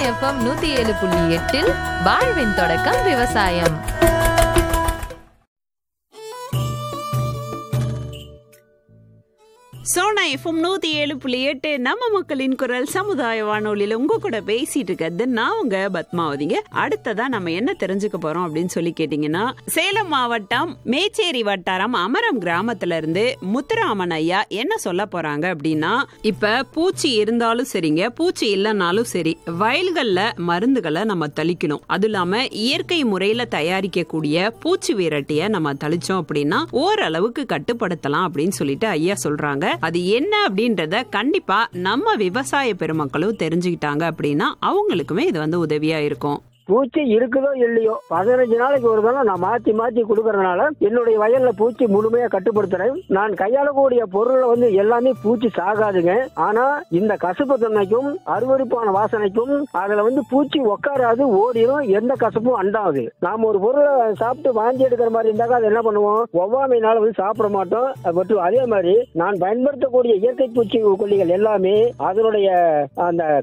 FM நூத்தி ஏழு புள்ளி எட்டில் வாழ்வின் தொடக்கம் விவசாயம் சோனா எஃப்எம் நூத்தி ஏழு புள்ளி எட்டு நம்ம மக்களின் குரல் சமுதாய வானொலியில உங்க கூட பேசிட்டு இருக்கிறது நான் உங்க பத்மாவதிங்க அடுத்ததா நம்ம என்ன தெரிஞ்சுக்க போறோம் அப்படின்னு சொல்லி கேட்டீங்கன்னா சேலம் மாவட்டம் மேச்சேரி வட்டாரம் அமரம் கிராமத்துல இருந்து முத்துராமன் ஐயா என்ன சொல்ல போறாங்க அப்படின்னா இப்ப பூச்சி இருந்தாலும் சரிங்க பூச்சி இல்லைனாலும் சரி வயல்கள்ல மருந்துகளை நம்ம தெளிக்கணும் அது இல்லாம இயற்கை முறையில தயாரிக்கக்கூடிய பூச்சி விரட்டிய நம்ம தெளிச்சோம் அப்படின்னா ஓரளவுக்கு கட்டுப்படுத்தலாம் அப்படின்னு சொல்லிட்டு ஐயா சொல்றாங்க அது என்ன அப்படின்றத கண்டிப்பா நம்ம விவசாய பெருமக்களும் தெரிஞ்சுக்கிட்டாங்க அப்படின்னா அவங்களுக்குமே இது வந்து உதவியா இருக்கும் பூச்சி இருக்குதோ இல்லையோ பதினஞ்சு நாளைக்கு ஒரு தடவை நான் மாத்தி மாத்தி கொடுக்கறதுனால என்னுடைய வயல்ல பூச்சி முழுமையா கட்டுப்படுத்துறேன் நான் கையாளக்கூடிய பொருள்ல வந்து எல்லாமே பூச்சி சாகாதுங்க ஆனா இந்த கசப்பு தன்மைக்கும் அருவருப்பான வாசனைக்கும் அதுல வந்து பூச்சி உட்காராது ஓடிடும் எந்த கசப்பும் அண்டாது நாம ஒரு பொருளை சாப்பிட்டு வாந்தி எடுக்கிற மாதிரி இருந்தாக்கா அது என்ன பண்ணுவோம் ஒவ்வாமைனால வந்து சாப்பிட மாட்டோம் அது மட்டும் அதே மாதிரி நான் பயன்படுத்தக்கூடிய இயற்கை பூச்சி கொல்லிகள் எல்லாமே அதனுடைய அந்த